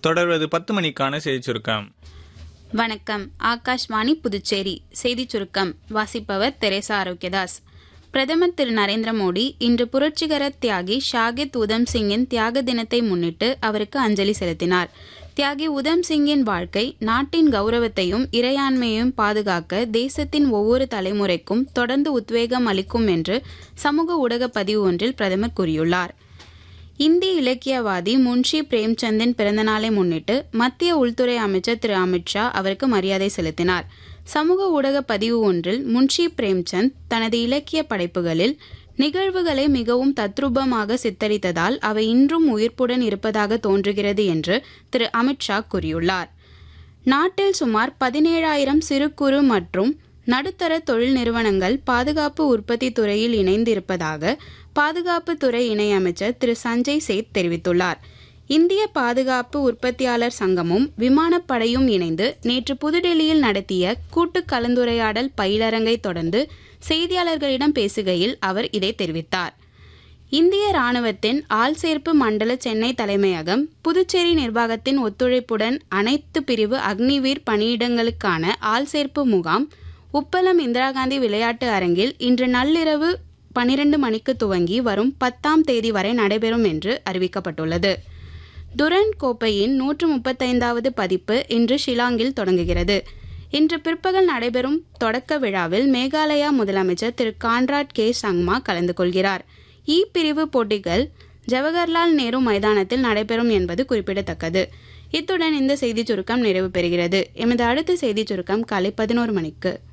தொடர்வது பத்து மணிக்கான செய்தி சுருக்கம் வணக்கம் ஆகாஷ்வாணி புதுச்சேரி செய்திச் சுருக்கம் வாசிப்பவர் தெரேசா ஆரோக்கியதாஸ் பிரதமர் திரு நரேந்திர மோடி இன்று புரட்சிகர தியாகி ஷாகித் உதம் சிங்கின் தியாக தினத்தை முன்னிட்டு அவருக்கு அஞ்சலி செலுத்தினார் தியாகி உதம் சிங்கின் வாழ்க்கை நாட்டின் கௌரவத்தையும் இறையாண்மையையும் பாதுகாக்க தேசத்தின் ஒவ்வொரு தலைமுறைக்கும் தொடர்ந்து உத்வேகம் அளிக்கும் என்று சமூக ஊடக பதிவு ஒன்றில் பிரதமர் கூறியுள்ளார் இந்திய இலக்கியவாதி முன்ஷி பிரேம்சந்தின் பிறந்தநாளை முன்னிட்டு மத்திய உள்துறை அமைச்சர் திரு அமித்ஷா அவருக்கு மரியாதை செலுத்தினார் சமூக ஊடக பதிவு ஒன்றில் முன்ஷி பிரேம்சந்த் தனது இலக்கிய படைப்புகளில் நிகழ்வுகளை மிகவும் தத்ரூபமாக சித்தரித்ததால் அவை இன்றும் உயிர்ப்புடன் இருப்பதாக தோன்றுகிறது என்று திரு அமித்ஷா கூறியுள்ளார் நாட்டில் சுமார் பதினேழாயிரம் சிறு குறு மற்றும் நடுத்தர தொழில் நிறுவனங்கள் பாதுகாப்பு உற்பத்தி துறையில் இணைந்திருப்பதாக பாதுகாப்பு துறை இணையமைச்சர் திரு சஞ்சய் சேத் தெரிவித்துள்ளார் இந்திய பாதுகாப்பு உற்பத்தியாளர் சங்கமும் விமானப்படையும் இணைந்து நேற்று புதுடெல்லியில் நடத்திய கூட்டு கலந்துரையாடல் பயிலரங்கை தொடர்ந்து செய்தியாளர்களிடம் பேசுகையில் அவர் இதை தெரிவித்தார் இந்திய ராணுவத்தின் ஆள் சேர்ப்பு மண்டல சென்னை தலைமையகம் புதுச்சேரி நிர்வாகத்தின் ஒத்துழைப்புடன் அனைத்து பிரிவு அக்னிவீர் பணியிடங்களுக்கான ஆள் சேர்ப்பு முகாம் உப்பளம் இந்திரா காந்தி விளையாட்டு அரங்கில் இன்று நள்ளிரவு பனிரெண்டு மணிக்கு துவங்கி வரும் பத்தாம் தேதி வரை நடைபெறும் என்று அறிவிக்கப்பட்டுள்ளது துரன் கோப்பையின் நூற்று முப்பத்தைந்தாவது பதிப்பு இன்று ஷிலாங்கில் தொடங்குகிறது இன்று பிற்பகல் நடைபெறும் தொடக்க விழாவில் மேகாலயா முதலமைச்சர் திரு கான்ராட் கே சங்மா கலந்து கொள்கிறார் இ பிரிவு போட்டிகள் ஜவஹர்லால் நேரு மைதானத்தில் நடைபெறும் என்பது குறிப்பிடத்தக்கது இத்துடன் இந்த செய்திச் சுருக்கம் நிறைவு பெறுகிறது எமது அடுத்த செய்திச் சுருக்கம் காலை பதினோரு மணிக்கு